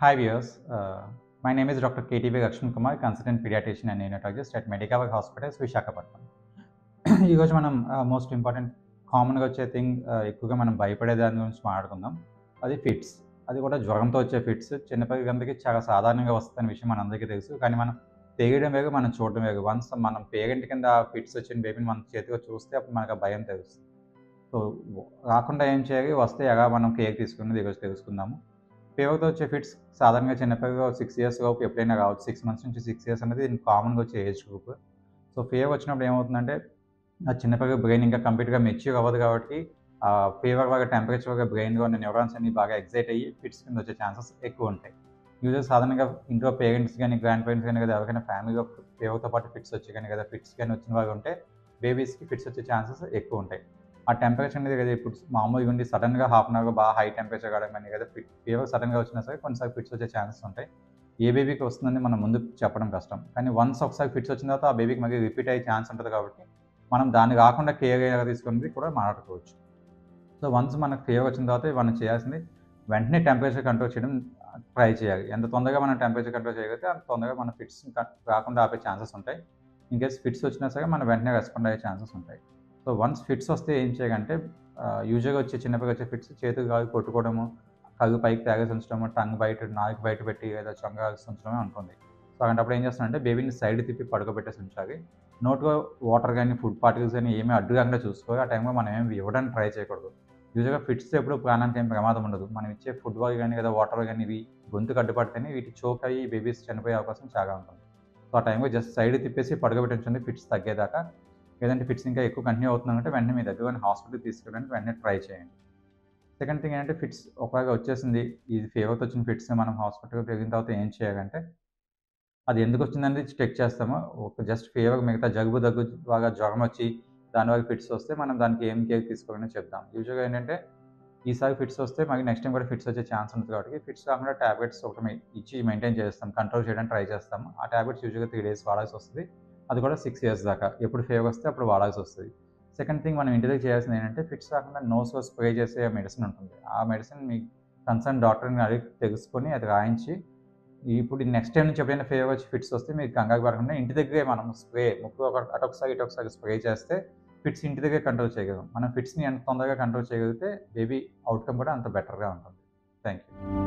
Hi viewers, uh, my name is Dr. KTV Lakshman Kumar, consultant pediatrician and neonatologist at Medicover Hospitals, Visakhapatnam ఈరోజు మనం most important కామన్గా వచ్చే thing ఎక్కువగా మనం భయపడే దాని గురించి మాట్లాడుకుందాం అది ఫిట్స్ అది కూడా జ్వరంతో వచ్చే ఫిట్స్ చిన్నపిల్లలందరికీ చాలా సాధారణంగా వస్తున్న విషయం మనందరికీ తెలుసు కానీ మనం తెలియడం వేరు మనం చూడడం వేరు వన్స్ మనం పేరెంట్ కింద ఫిట్స్ వచ్చిన బేబీని మనం చేతిగా చూస్తే అప్పుడు మనకు ఆ భయం తెలుస్తుంది సో రాకుండా ఏం చేయాలి వస్తే ఎలా మనం కేర్ తీసుకున్నది ఈరోజు తెలుసుకుందాము ఫీవర్తో వచ్చే ఫిట్స్ సాధారణంగా చిన్నపిల్లగా సిక్స్ ఇయర్స్ లోపు ఎప్పుడైనా కావచ్చు సిక్స్ మంత్స్ నుంచి సిక్స్ ఇయర్స్ అనేది కామన్గా వచ్చే ఏజ్ గ్రూప్ సో ఫీవర్ వచ్చినప్పుడు ఏమవుతుందంటే ఆ చిన్నపిల్లగా బ్రెయిన్ ఇంకా కంప్లీట్గా మెచ్యూర్ అవ్వదు కాబట్టి ఆ ఫీవర్ వల్ల టెంపరేచర్ వల్ల బ్రెయిన్లో ఉన్న న్యూరాన్స్ అన్ని బాగా ఎగ్జైట్ అయ్యి ఫిట్స్ కింద వచ్చే ఛాన్సెస్ ఎక్కువ ఉంటాయి యూజర్ సాధారణంగా ఇంట్లో పేరెంట్స్ కానీ గ్రాండ్ పేరెంట్స్ కానీ కదా ఎవరికైనా ఫ్యామిలీలో ఫీవర్తో పాటు ఫిట్స్ వచ్చి కానీ కదా ఫిట్స్ కానీ వచ్చిన వాళ్ళు ఉంటే బేబీస్కి ఫిట్స్ వచ్చే ఛాన్సెస్ ఎక్కువ ఉంటాయి ఆ టెంపరేచర్ అనేది కదా ఇప్పుడు మామూలుగా ఉండి సడన్గా హాఫ్ అన్ అవర్ బాగా హై టెంపరేచర్ కావడం కానీ కదా ఫిట్ ఫీవర్ సడన్గా వచ్చినా సరే కొన్నిసార్లు ఫిట్స్ వచ్చే ఛాన్సెస్ ఉంటాయి ఏ బేబీకి వస్తుందని మనం ముందు చెప్పడం కష్టం కానీ వన్స్ ఒకసారి ఫిట్స్ వచ్చిన తర్వాత ఆ బేబీకి మళ్ళీ రిపీట్ అయ్యే ఛాన్స్ ఉంటుంది కాబట్టి మనం దాన్ని కాకుండా కేర్ ఎలా తీసుకున్నది కూడా మాట్లాడుకోవచ్చు సో వన్స్ మనకు ఫీవర్ వచ్చిన తర్వాత మనం చేయాల్సింది వెంటనే టెంపరేచర్ కంట్రోల్ చేయడం ట్రై చేయాలి ఎంత తొందరగా మనం టెంపరేచర్ కంట్రోల్ చేయగలిగితే అంత తొందరగా మన ఫిట్స్ రాకుండా ఆపే ఛాన్సెస్ ఉంటాయి ఇన్ కేస్ ఫిట్స్ వచ్చినా సరే మనం వెంటనే రెస్పాండ్ అయ్యే ఛాన్సెస్ ఉంటాయి సో వన్స్ ఫిట్స్ వస్తే ఏం చేయాలంటే యూజువల్గా వచ్చే చిన్నపిల్లగా వచ్చే ఫిట్స్ చేతులు కాలు కొట్టుకోవడము కళ్ళు పైకి తేగేసి ఉంచడము టంగ్ బయట నాలుగు బయట పెట్టి లేదా చొంగ ఉంచడమే ఉంటుంది సో అలాంటప్పుడు ఏం చేస్తానంటే బేబీని సైడ్ తిప్పి పడుకోబెట్టేసి ఉంచాలి నోట్లో వాటర్ కానీ ఫుడ్ పార్టికల్స్ కానీ ఏమీ అడ్డుగా చూసుకోవాలి ఆ టైంలో మనం ఏమి ఇవ్వడానికి ట్రై చేయకూడదు యూజువల్గా ఫిట్స్ ఎప్పుడు ప్రాణానికి ఏం ప్రమాదం ఉండదు మనం ఇచ్చే ఫుడ్ వాల్ కానీ లేదా వాటర్ కానీ ఇవి గొంతుకు అడ్డుపడితేనే వీటి చోక్ అయ్యి బేబీస్ చనిపోయే అవకాశం చాలా ఉంటుంది సో ఆ టైంలో జస్ట్ సైడ్ తిప్పేసి పడుకోబెట్టించండి ఫిట్స్ తగ్గేదాకా లేదంటే ఫిట్స్ ఇంకా ఎక్కువ కంటిన్యూ అవుతుందంటే వెంటనే మీ దగ్గర హాస్పిటల్ తీసుకెళ్ళడానికి వెంటనే ట్రై చేయండి సెకండ్ థింగ్ ఏంటంటే ఫిట్స్ ఒకవేళ వచ్చేసింది ఇది ఫీవర్తో వచ్చిన ఫిట్స్ మనం హాస్పిటల్కి వెళ్ళిన తర్వాత ఏం చేయాలంటే అది ఎందుకు వచ్చిందని చెక్ చేస్తాము ఒక జస్ట్ ఫీవర్ మిగతా జలుబు దగ్గు బాగా జ్వరం వచ్చి దానివల్ల ఫిట్స్ వస్తే మనం దానికి ఏం కేర్ తీసుకోవాలని చెప్తాం యూజువల్గా ఏంటంటే ఈసారి ఫిట్స్ వస్తే మనకి నెక్స్ట్ టైం కూడా ఫిట్స్ వచ్చే ఛాన్స్ ఉంటుంది కాబట్టి ఫిట్స్ కాకుండా ట్యాబ్లెట్స్ ఒకటి ఇచ్చి మెయింటైన్ చేస్తాం కంట్రోల్ చేయడానికి ట్రై చేస్తాం ఆ ట్యాబ్లెట్స్ యూజువల్గా త్రీ డేస్ వాడాల్సి వస్తుంది అది కూడా సిక్స్ ఇయర్స్ దాకా ఎప్పుడు ఫీవర్ వస్తే అప్పుడు వాడాల్సి వస్తుంది సెకండ్ థింగ్ మనం ఇంటి దగ్గర చేయాల్సింది ఏంటంటే ఫిట్స్ కాకుండా నోస్లో స్ప్రే చేసే మెడిసిన్ ఉంటుంది ఆ మెడిసిన్ మీ కన్సర్న్ డాక్టర్ని అడిగి తెలుసుకొని అది రాయించి ఇప్పుడు నెక్స్ట్ టైం నుంచి ఎప్పుడైనా ఫీవర్ వచ్చి ఫిట్స్ వస్తే మీకు కంగారు పడకుండా ఇంటి దగ్గరే మనం స్ప్రే ముక్కు ఒక అటొకసారి ఇటొకసారి స్ప్రే చేస్తే ఫిట్స్ ఇంటి దగ్గర కంట్రోల్ చేయగలం మనం ఫిట్స్ని ఎంత తొందరగా కంట్రోల్ చేయగలిగితే బేబీ అవుట్కమ్ కూడా అంత బెటర్గా ఉంటుంది థ్యాంక్ యూ